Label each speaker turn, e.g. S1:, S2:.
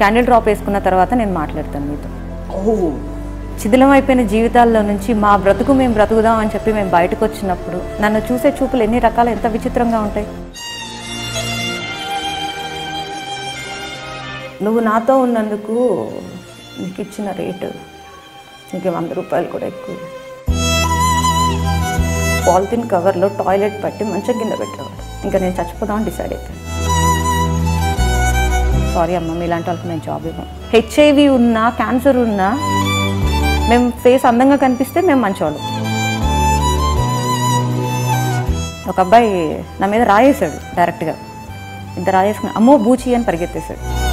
S1: candle drop వేసుకున్న తర్వాత నేను మాట్లాడతాను మీతో
S2: ఓ
S1: శిథిలం అయిపోయిన జీవితాల్లో నుంచి మా బ్రతుకు మేము బ్రతుకుదాం అని చెప్పి మేము బయటకు వచ్చినప్పుడు నన్ను చూసే చూపులు ఎన్ని రకాల ఎంత విచిత్రంగా ఉంటాయి నువ్వు నాతో ఉన్నందుకు నీకు ఇచ్చిన రేటు నీకు వంద రూపాయలు కూడా ఎక్కువ పాలిథిన్ కవర్లో టాయిలెట్ పట్టి మంచం కింద పెట్టేవాడు ఇంకా నేను చచ్చిపోదామని డిసైడ్ అయిపోయాను సారీ అమ్మ మీలాంటి వాళ్ళకి మేము జాబ్ ఇవ్వం హెచ్ఐవి ఉన్నా క్యాన్సర్ ఉన్నా మేము ఫేస్ అందంగా కనిపిస్తే మేము మంచివాళ్ళం ఒక అబ్బాయి నా మీద రాయేశాడు డైరెక్ట్గా ఇంత రాయేసుకుని అమ్మో బూచి అని పరిగెత్తేశాడు